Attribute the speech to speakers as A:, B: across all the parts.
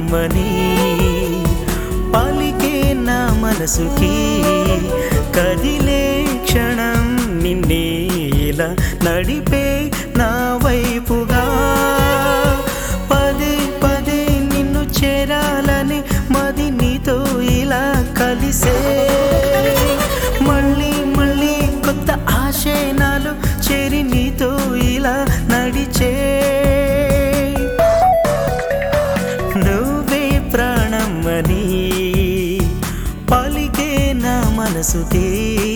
A: ప్రాణమని పలికే నా మనసుకి కదిలే క్షణం నిన్నే ఇలా నడిపే నా వైపుగా పదే పదే నిన్ను చేరాలని మది నీతో ఇలా కలిసే మళ్ళీ మళ్ళీ కొత్త ఆశయనాలు చేరి నీతో ఇలా నడిచే నువ్వే ప్రాణమని పలికే నా మనసుకి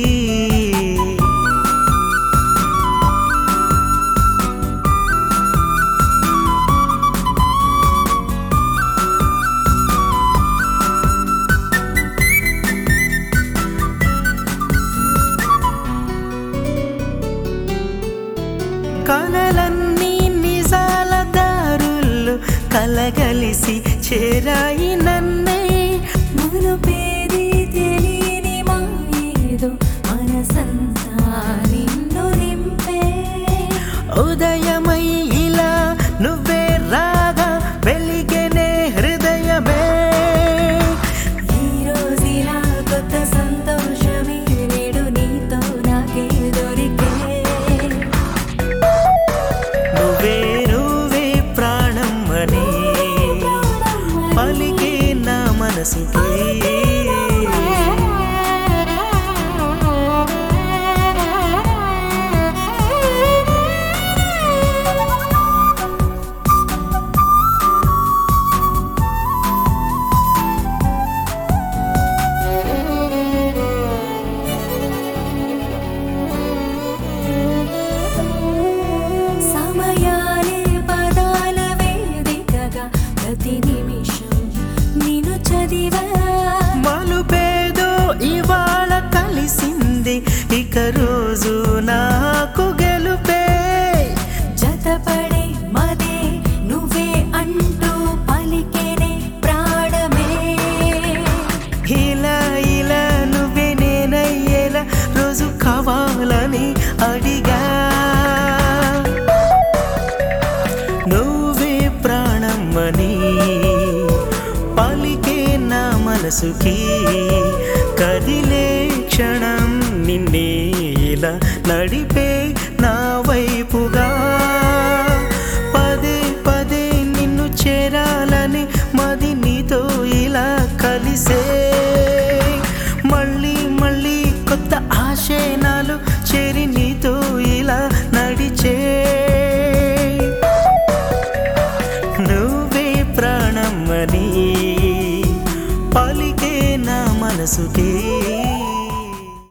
A: కలలన్నీ నిజాల దారుల్లో కలగలిసి చేరాయి నన్నే
B: మునుపేది తెలియని మాయేదో మనసంతా నిన్ను నింపే
A: ఉదయమై ఇలా నువ్వే రాగా వెలిగెనే హృదయమే
B: ఈ రోజులా కొత్త సంతోషమే నేడు నీతో నాకే దొరికే
A: నువ్వే నువ్వే ప్రాణం అని పలికే నా మనసుకి
B: సమయాలే పదాల వేదికగా ప్రతి నిమిషం నిన్ను చదివా
A: మలుపేదో ఇవాళ కలిసింది ఇక రోజు నాకు గెలుపే
B: జతపడే మదే నువ్వే అంటూ పలికేనే ప్రాణమే
A: ఇలా ఇలా నువ్వే నేనయ్యేలా రోజు కావాలని అడిగా నువ్వే ప్రాణం అని పలికే నా మనసుకి కదిలే క్షణం నిన్నే ఇలా నడిపే నా వైపుగా పదే పదే నిన్ను చేరాలని మది నీతో ఇలా కలిసే మళ్ళీ మళ్ళీ కొత్త ఆశయనాలు చేరి నీతో ఇలా నడిచే నువ్వే ప్రాణమని పలికే నా మనసుకే